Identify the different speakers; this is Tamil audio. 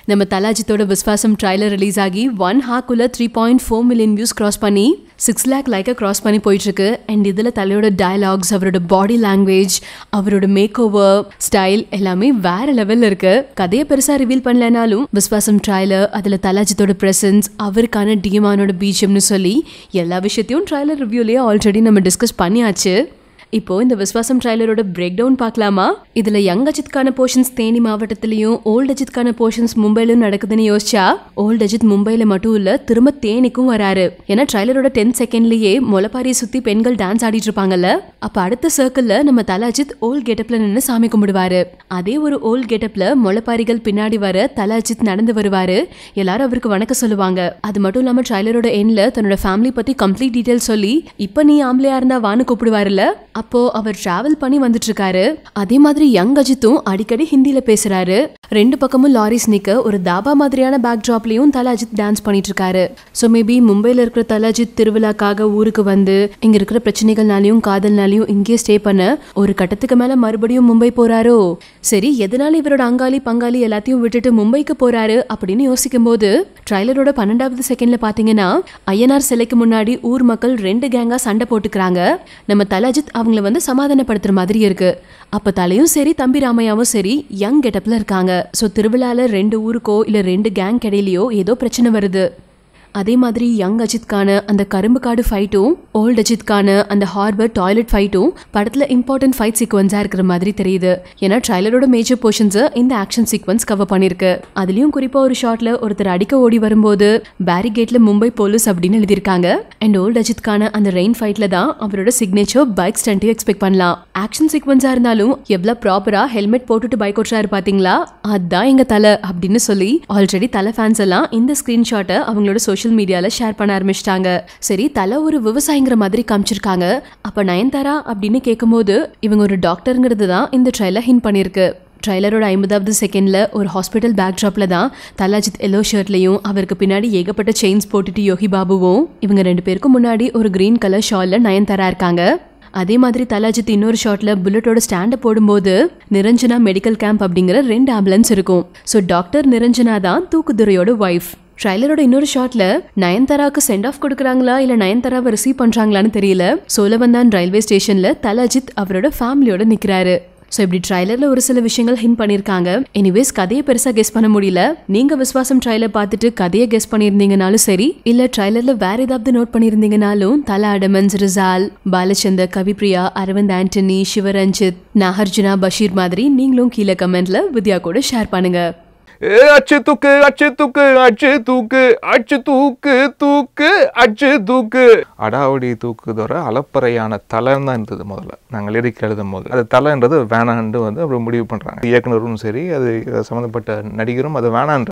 Speaker 1: நம்ம தலாஜித்தோட விஸ்வாசம் ட்ரைலர் ரிலீஸ் ஆகி ஒன் ஹாக்குள்ள three point four million views cross பண்ணி சிக்ஸ் லேக் லைக்கை கிராஸ் பண்ணி போயிட்டு இருக்கு அண்ட் இதில் தலையோட டயலாக்ஸ் அவரோட பாடி லாங்குவேஜ் அவரோட மேக் ஓவர் ஸ்டைல் எல்லாமே வேற லெவலில் இருக்கு கதையை பெருசாக ரிவீல் பண்ணலனாலும் விஸ்வாசம் ட்ரைலர் அதில் தலாஜித்தோட பிரசன்ஸ் அவருக்கான டிஎமானோட பீஜம்னு சொல்லி எல்லா விஷயத்தையும் ட்ரைலர் ரிவ்யூலேயே ஆல்ரெடி நம்ம டிஸ்கஸ் பண்ணியாச்சு இப்போ இந்த விஸ்வாசம் ட்ரைலரோட பிரேக் டவுன் பார்க்கலாமா இதுல யங் அஜித்கான போர்ஷன்ஸ் தேனி மாவட்டத்திலயும் ஓல்ட் அஜித்கான போர்ஷன்ஸ் மும்பையிலும் நடக்குதுன்னு யோசிச்சா ஓல்ட் அஜித் மும்பையில மட்டும் இல்ல திரும்ப தேனிக்கும் வராரு ஏன்னா ட்ரைலரோட டென் செகண்ட்லயே முளைப்பாரியை சுத்தி பெண்கள் டான்ஸ் ஆடிட்டு இருப்பாங்கல்ல அப்ப அடுத்த சர்க்கிள்ல நம்ம தல அஜித் ஓல்ட் கெட்டப்ல நின்று சாமி கும்பிடுவாரு அதே ஒரு ஓல்ட் கெட்டப்ல முளைப்பாரிகள் பின்னாடி வர தல அஜித் நடந்து வருவாரு எல்லாரும் அவருக்கு வணக்கம் சொல்லுவாங்க அது மட்டும் இல்லாம ட்ரைலரோட எண்ட்ல தன்னோட ஃபேமிலி பத்தி கம்ப்ளீட் டீடைல் சொல்லி இப்ப நீ ஆம்பளையா இருந்தா வான்னு கூப்பிடுவாருல்ல அப்போ அவர் டிராவல் பண்ணி வந்துட்டு இருக்காரு அதே மாதிரி யங் அஜித்தும் அடிக்கடி ஹிந்தில பேசுறாரு ரெண்டு பக்கமும் லாரிஸ் நிக்க ஒரு தாபா மாதிரியான பேக் ட்ராப்லயும் தல அஜித் டான்ஸ் பண்ணிட்டு இருக்காரு ஸோ மேபி மும்பைல இருக்கிற தல அஜித் திருவிழாக்காக ஊருக்கு வந்து இங்க இருக்கிற பிரச்சனைகள்னாலையும் காதல்னாலையும் இங்கேயே ஸ்டே பண்ண ஒரு கட்டத்துக்கு மேல மறுபடியும் மும்பை போறாரோ சரி எதனால இவரோட அங்காளி பங்காளி எல்லாத்தையும் விட்டுட்டு மும்பைக்கு போறாரு அப்படின்னு யோசிக்கும் போது ட்ரைலரோட பன்னெண்டாவது செகண்ட்ல பாத்தீங்கன்னா ஐயனார் சிலைக்கு முன்னாடி ஊர் மக்கள் ரெண்டு கேங்கா சண்டை போட்டுக்கிறாங்க நம்ம தலஜித் அவங்கள வந்து சமாதானப்படுத்துற மாதிரி இருக்கு அப்ப தலையும் சரி தம்பி ராமையாவும் சரி யங் கெட்டப்ல இருக்காங்க ஸோ திருவிழால ரெண்டு ஊருக்கோ இல்ல ரெண்டு கேங் இடையிலயோ ஏதோ பிரச்சனை வருது அதே மாதிரி யங் அஜித்கான அந்த கரும்பு காடு ஃபைட்டும் ஓல்ட் அஜித்கான அந்த ஹார்பர் டாய்லெட் ஃபைட்டும் படத்துல இம்பார்ட்டன்ட் ஃபைட் சீக்வன்ஸா இருக்கிற மாதிரி தெரியுது ஏன்னா ட்ரைலரோட மேஜர் போர்ஷன்ஸை இந்த ஆக்ஷன் சீக்வன்ஸ் கவர் பண்ணிருக்கு அதுலயும் குறிப்பா ஒரு ஷாட்ல ஒருத்தர் அடிக்க ஓடி வரும்போது பேரிகேட்ல மும்பை போலீஸ் அப்படின்னு எழுதியிருக்காங்க அண்ட் ஓல்ட் அஜித்கான அந்த ரெயின் ஃபைட்ல தான் அவரோட சிக்னேச்சர் பைக் ஸ்டண்ட்டையும் எக்ஸ்பெக்ட் பண்ணலாம் ஆக்ஷன் சீக்வன்ஸா இருந்தாலும் எவ்வளவு ப்ராப்பரா ஹெல்மெட் போட்டுட்டு பைக் ஓட்டுறாரு பாத்தீங்களா அதான் எங்க தலை அப்படின்னு சொல்லி ஆல்ரெடி தலை ஃபேன்ஸ் எல்லாம் இந்த ஸ்கிரீன்ஷாட்டை அவங்களோட சோஷியல் மீடியால ஷேர் பண்ண ஆரம்பிச்சிட்டாங்க சரி தலை ஒரு விவசாயிங்கிற மாதிரி காமிச்சிருக்காங்க அப்ப நயன்தாரா அப்படின்னு கேட்கும்போது இவங்க ஒரு டாக்டருங்கிறது தான் இந்த ட்ரைலர் ஹின் பண்ணியிருக்கு ட்ரைலரோட ஐம்பதாவது செகண்ட்ல ஒரு ஹாஸ்பிட்டல் பேக்ட்ராப்ல தான் தலாஜித் எல்லோ ஷர்ட்லையும் அவருக்கு பின்னாடி ஏகப்பட்ட செயின்ஸ் போட்டுட்டு யோகி பாபுவும் இவங்க ரெண்டு பேருக்கும் முன்னாடி ஒரு கிரீன் கலர் ஷால்ல நயன்தாரா இருக்காங்க அதே மாதிரி தலாஜித் இன்னொரு ஷாட்ல புல்லட்டோட ஸ்டாண்டை போடும்போது நிரஞ்சனா மெடிக்கல் கேம்ப் அப்படிங்கிற ரெண்டு ஆம்புலன்ஸ் இருக்கும் ஸோ டாக்டர் நிரஞ்சனா தான் தூக்குதுறையோட ஒய்ஃப் ட்ரைலரோட இன்னொரு ஷாட்ல நயன்தாராக்கு சென்ட் ஆஃப் கொடுக்குறாங்களா இல்ல நயன்தாராவை ரிசீவ் பண்றாங்களான்னு தெரியல சோழவந்தான் ரயில்வே ஸ்டேஷன்ல தலாஜித் அவரோட ஃபேமிலியோட நிக்கிறாரு ஸோ இப்படி ட்ரைலர்ல ஒரு சில விஷயங்கள் ஹின் பண்ணியிருக்காங்க எனிவேஸ் கதையை பெருசா கெஸ் பண்ண முடியல நீங்க விஸ்வாசம் ட்ரைலர் பார்த்துட்டு கதையை கெஸ் பண்ணியிருந்தீங்கனாலும் சரி இல்ல ட்ரைலர்ல வேற ஏதாவது நோட் பண்ணியிருந்தீங்கனாலும் தல அடமன்ஸ் ரிசால் பாலச்சந்தர் கவிப்ரியா அரவிந்த் ஆண்டனி சிவரஞ்சித் நாகார்ஜுனா பஷீர் மாதிரி நீங்களும் கீழே கமெண்ட்ல வித்யா கூட ஷேர் பண்ணுங்க
Speaker 2: ஏ அச்சு தூக்கு அச்சு தூக்கு அச்சு தூக்கு அச்சு தூக்கு தூக்கு அச்சு தூக்கு அடாவடி தூக்குதோட அலப்பறையான தலைன்னு தான் இருந்தது முதல்ல நாங்கள் லிரிக் எழுதும் போது அது தலைன்றது வேணான்ட்டு வந்து அப்படி முடிவு பண்ணுறாங்க இயக்குனரும் சரி அது சம்மந்தப்பட்ட நடிகரும் அது வேணான்ற